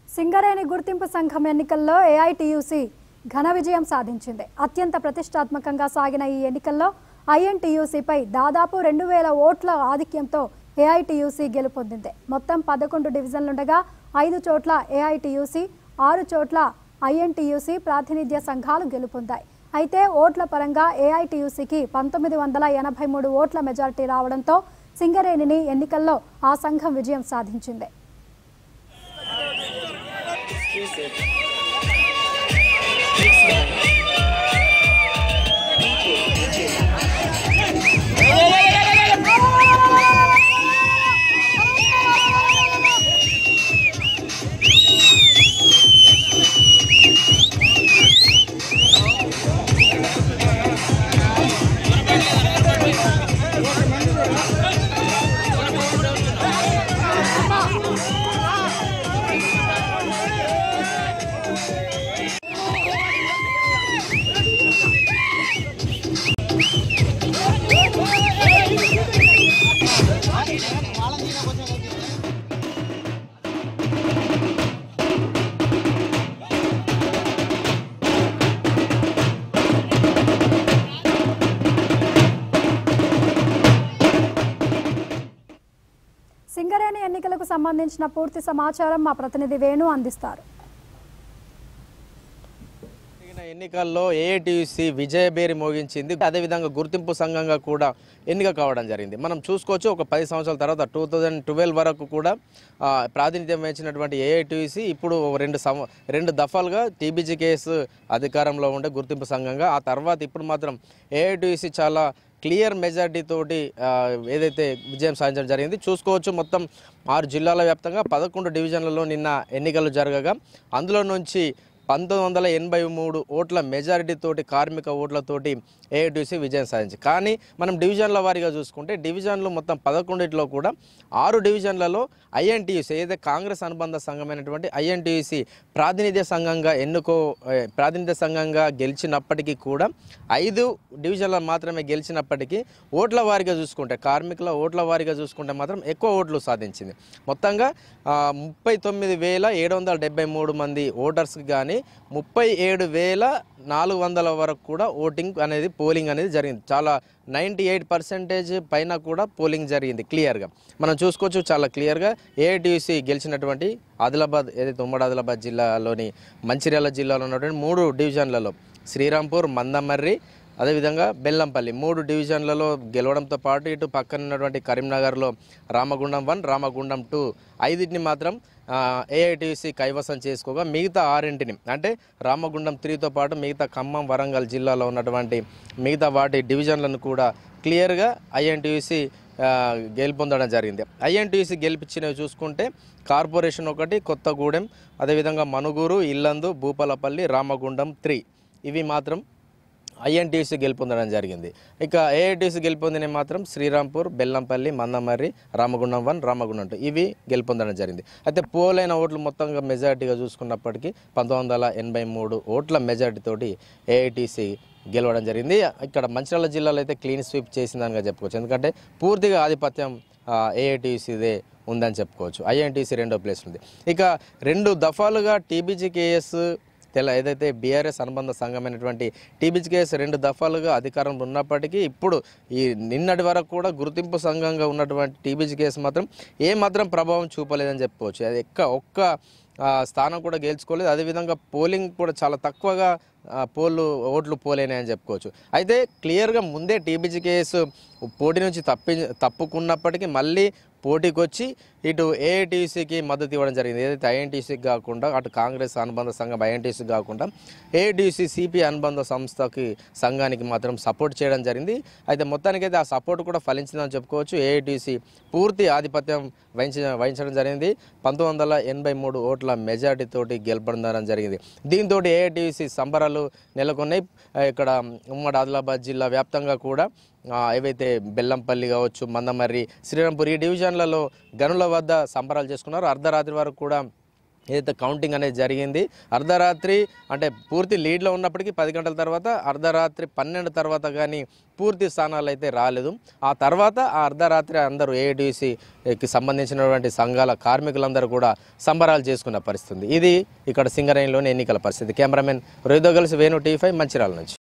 సింగరేణి గుర్తింపు సంఘం ఎన్నికల్లో ఏఐటియుసి ఘన విజయం సాధించింది అత్యంత ప్రతిష్టాత్మకంగా సాగిన ఈ ఎన్నికల్లో ఐఎన్టీయూసీపై దాదాపు రెండు వేల ఓట్ల ఆధిక్యంతో ఏఐటియుసి గెలుపొందింది మొత్తం పదకొండు డివిజన్లుండగా ఐదు చోట్ల ఏఐటియుసి ఆరు చోట్ల ఐఎన్టీయూసీ ప్రాతినిధ్య సంఘాలు గెలుపొందాయి అయితే ఓట్ల పరంగా ఏఐటియుసికి పంతొమ్మిది వందల ఎనభై మూడు ఓట్ల మెజారిటీ రావడంతో సింగరేణిని ఎన్నికల్లో ఆ సంఘం విజయం సాధించింది సింగరేణి ఎన్నికలకు సంబంధించిన పూర్తి సమాచారం మా ప్రతినిధి వేణు అందిస్తారు జరిగిన ఎన్నికల్లో ఏఐటీయూసీ విజయబేరి మోగించింది అదేవిధంగా గుర్తింపు సంఘంగా కూడా ఎన్నిక కావడం జరిగింది మనం చూసుకోవచ్చు ఒక పది సంవత్సరాల తర్వాత టూ థౌజండ్ ట్వెల్వ్ వరకు కూడా ఆ, ప్రాతినిధ్యం వహించినటువంటి ఏఐటీయూసీ ఇప్పుడు ఓ రెండు సం రెండు దఫాలుగా టీబీజీ కేసు అధికారంలో ఉండే గుర్తింపు సంఘంగా ఆ తర్వాత ఇప్పుడు మాత్రం ఏఐటీయూసీ చాలా క్లియర్ మెజార్టీ తోటి ఆ, ఏదైతే విజయం సాధించడం జరిగింది చూసుకోవచ్చు మొత్తం ఆరు జిల్లాల వ్యాప్తంగా పదకొండు డివిజన్లలో నిన్న ఎన్నికలు జరగగా అందులో నుంచి పంతొమ్మిది వందల ఎనభై మూడు ఓట్ల మెజారిటీ తోటి కార్మిక ఓట్లతోటి ఏఐటీసీ విజయం సాధించి కానీ మనం డివిజన్ల వారీగా చూసుకుంటే డివిజన్లు మొత్తం పదకొండిట్లో కూడా ఆరు డివిజన్లలో ఐఎన్టీయూసీ ఏదైతే కాంగ్రెస్ అనుబంధ సంఘమైనటువంటి ఐఎన్టీయూసీ ప్రాతినిధ్య సంఘంగా ఎన్నుకో ఏ, ప్రాతినిధ్య సంఘంగా గెలిచినప్పటికీ కూడా ఐదు డివిజన్లు మాత్రమే గెలిచినప్పటికీ ఓట్ల వారీగా చూసుకుంటే కార్మికుల ఓట్ల వారీగా చూసుకుంటే మాత్రం ఎక్కువ ఓట్లు సాధించింది మొత్తంగా ఆ, ముప్పై తొమ్మిది వేల ఏడు వందల డెబ్బై మూడు మంది ఓటర్స్కి కానీ ముప్పై ఏడు వేల నాలుగు వందల వరకు కూడా ఓటింగ్ అనేది పోలింగ్ అనేది జరిగింది చాలా నైంటీ ఎయిట్ పర్సెంటేజ్ పైన కూడా పోలింగ్ జరిగింది క్లియర్గా మనం చూసుకోవచ్చు చాలా క్లియర్గా ఏఐటీయూసీ గెలిచినటువంటి ఆదిలాబాద్ ఏదైతే ఉమ్మడి ఆదిలాబాద్ జిల్లాలోని మంచిర్యాల జిల్లాలో ఉన్నటువంటి మూడు డివిజన్లలో శ్రీరాంపూర్ మందమర్రి అదేవిధంగా బెల్లంపల్లి మూడు డివిజన్లలో గెలవడంతో పాటు ఇటు పక్కన ఉన్నటువంటి కరీంనగర్లో రామగుండం వన్ రామగుండం టూ ఐదింటిని మాత్రం ఏఐటీసీ కైవసం చేసుకోగా మిగతా ఆరింటిని అంటే రామగుండం త్రీతో పాటు మిగతా ఖమ్మం వరంగల్ జిల్లాలో ఉన్నటువంటి మిగతా వాటి డివిజన్లను కూడా క్లియర్గా ఐఎన్టీయూసీ గెలుపొందడం జరిగింది ఐఎన్టీయూసీ గెలిపించినవి చూసుకుంటే కార్పొరేషన్ ఒకటి కొత్తగూడెం అదేవిధంగా మనుగూరు ఇల్లందు భూపాలపల్లి రామగుండం త్రీ ఇవి మాత్రం ఐఎన్టీసీ గెలుపొందడం జరిగింది ఇక ఏఐటీసీ గెలుపొందినవి మాత్రం శ్రీరాంపూర్ బెల్లంపల్లి మందమర్రి రామగుండం వన్ రామగుండం టూ ఇవి గెలుపొందడం జరిగింది అయితే పోలైన ఓట్లు మొత్తంగా మెజారిటీగా చూసుకున్నప్పటికీ పంతొమ్మిది వందల ఎనభై మూడు ఓట్ల మెజారిటీతోటి ఏఐటీసీ గెలవడం జరిగింది ఇక్కడ మంచిర్యాల జిల్లాలో అయితే క్లీన్ స్వీప్ చేసిందనిగా చెప్పుకోవచ్చు ఎందుకంటే పూర్తిగా ఆధిపత్యం ఏఐటీసీదే ఉందని చెప్పుకోవచ్చు ఐఎన్టీసీ రెండో ప్లేస్ ఉంది ఇక రెండు దఫాలుగా టీబీజీకేఎస్ తెల ఏదైతే బీఆర్ఎస్ అనుబంధ సంఘమైనటువంటి టీబీజీకేఎస్ రెండు దఫాలుగా అధికారంలో ఉన్నప్పటికీ ఇప్పుడు ఈ నిన్నటి వరకు కూడా గుర్తింపు సంఘంగా ఉన్నటువంటి టీబీజీకేఎస్ మాత్రం ఏ మాత్రం ప్రభావం చూపలేదని చెప్పుకోవచ్చు అది ఎక్క ఒక్క ఆ, స్థానం కూడా గెలుచుకోలేదు అదేవిధంగా పోలింగ్ కూడా చాలా తక్కువగా ఆ, పోలు ఓట్లు పోలేనాయని చెప్పుకోవచ్చు అయితే క్లియర్గా ముందే టీబీజీకేఎస్ పోటీ నుంచి తప్పి తప్పుకున్నప్పటికీ మళ్ళీ పోటీకి వచ్చి ఇటు ఏఐటీసీకి మద్దతు ఇవ్వడం జరిగింది ఏదైతే ఐఎన్టీసీకి కాకుండా అటు కాంగ్రెస్ అనుబంధ సంఘం ఐఎన్టీసీ కాకుండా ఏఐటీసీ సిపి అనుబంధ సంస్థకి సంఘానికి మాత్రం సపోర్ట్ చేయడం జరిగింది అయితే మొత్తానికైతే ఆ సపోర్ట్ కూడా ఫలించిందని చెప్పుకోవచ్చు ఏఐటీసీ పూర్తి ఆధిపత్యం వహించ వహించడం జరిగింది పంతొమ్మిది వందల ఎనభై మూడు ఓట్ల మెజార్టీ తోటి గెలుపొందడం జరిగింది దీంతో ఏఐటీసీ సంబరాలు నెలకొన్నాయి ఆ, ఇక్కడ ఉమ్మడి ఆదిలాబాద్ జిల్లా వ్యాప్తంగా కూడా ఆ, ఏవైతే బెల్లంపల్లి కావచ్చు మందమర్రి శ్రీరాంపూర్ ఈ డివిజన్లలో గనుల వద్ద సంబరాలు చేసుకున్నారు అర్ధరాత్రి వరకు కూడా ఏదైతే కౌంటింగ్ అనేది జరిగింది అర్ధరాత్రి అంటే పూర్తి లీడ్లో ఉన్నప్పటికీ పది గంటల తర్వాత అర్ధరాత్రి పన్నెండు తర్వాత కానీ పూర్తి స్థానాలు అయితే రాలేదు ఆ తర్వాత ఆ అర్ధరాత్రి అందరూ ఏఐటీసీకి సంబంధించినటువంటి సంఘాల కార్మికులందరూ కూడా సంబరాలు చేసుకున్న పరిస్థితి ఉంది ఇది ఇక్కడ సింగరేణిలోని ఎన్నికల పరిస్థితి కెమెరామెన్ రోహితో కలిసి వేణు టీ ఫైవ్ మంచిర్యాల నుంచి